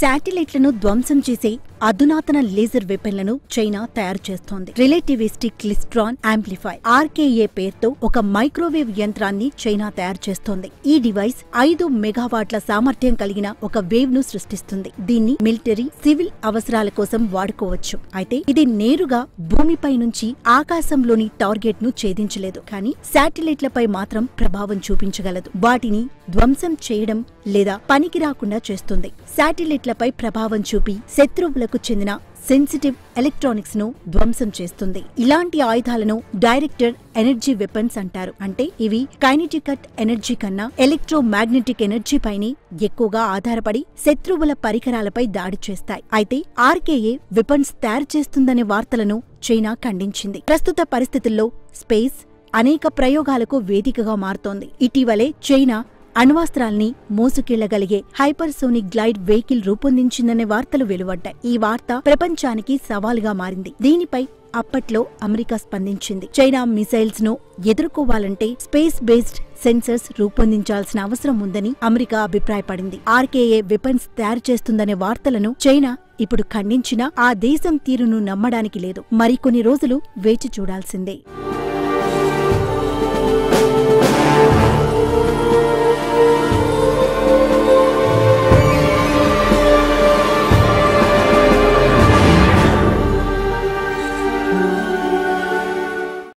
శాటిలైట్లను ధ్వంసం చేసే అధునాతన లేజర్ వెపన్లను చైనా తయారు చేస్తోంది రిలేటివిస్టిక్ క్లిస్ట్రాన్ యాంప్లిఫై ఆర్కేఏ పేరుతో ఒక మైక్రోవేవ్ యంత్రాన్ని చైనా తయారు చేస్తోంది ఈ డివైస్ ఐదు మెగావాట్ల సామర్థ్యం కలిగిన ఒక వేవ్ ను సృష్టిస్తుంది దీన్ని మిలిటరీ సివిల్ అవసరాల కోసం వాడుకోవచ్చు అయితే ఇది నేరుగా భూమిపై నుంచి ఆకాశంలోని టార్గెట్ ను ఛేదించలేదు కానీ శాటిలైట్లపై మాత్రం ప్రభావం చూపించగలదు వాటిని ధ్వంసం చేయడం లేదా పనికి రాకుండా చేస్తుంది శాటిలైట్లపై ప్రభావం చూపి శత్రువులకు చెందిన సెన్సిటివ్ ఎలక్ట్రానిక్స్ ను ధ్వంసం చేస్తుంది ఇలాంటి ఆయుధాలను డైరెక్టర్ ఎనర్జీ వెపన్స్ అంటారు అంటే ఇవి కైనెటికట్ ఎనర్జీ కన్నా ఎలక్ట్రోమాగ్నెటిక్ ఎనర్జీ పైనే ఎక్కువగా ఆధారపడి శత్రువుల పరికరాలపై దాడి చేస్తాయి అయితే ఆర్కేఏ వెపన్స్ తయారు చేస్తుందనే వార్తలను చైనా ఖండించింది ప్రస్తుత పరిస్థితుల్లో స్పేస్ అనేక ప్రయోగాలకు వేదికగా మారుతోంది ఇటీవలే చైనా అణ్వాస్త్రాల్ని మోసుకెళ్లగలిగే హైపర్సోనిక్ గ్లైడ్ వెహికల్ రూపొందించిందనే వార్తలు వెలువడ్డాయి ఈ వార్త ప్రపంచానికి సవాలుగా మారింది దీనిపై అప్పట్లో అమెరికా స్పందించింది చైనా మిసైల్స్ ను ఎదుర్కోవాలంటే స్పేస్ బేస్డ్ సెన్సర్స్ రూపొందించాల్సిన అవసరం ఉందని అమెరికా అభిప్రాయపడింది ఆర్కేఏ వెపన్స్ తయారు చేస్తుందనే వార్తలను చైనా ఇప్పుడు ఖండించినా ఆ దేశం తీరును నమ్మడానికి లేదు మరికొన్ని రోజులు వేచి చూడాల్సిందే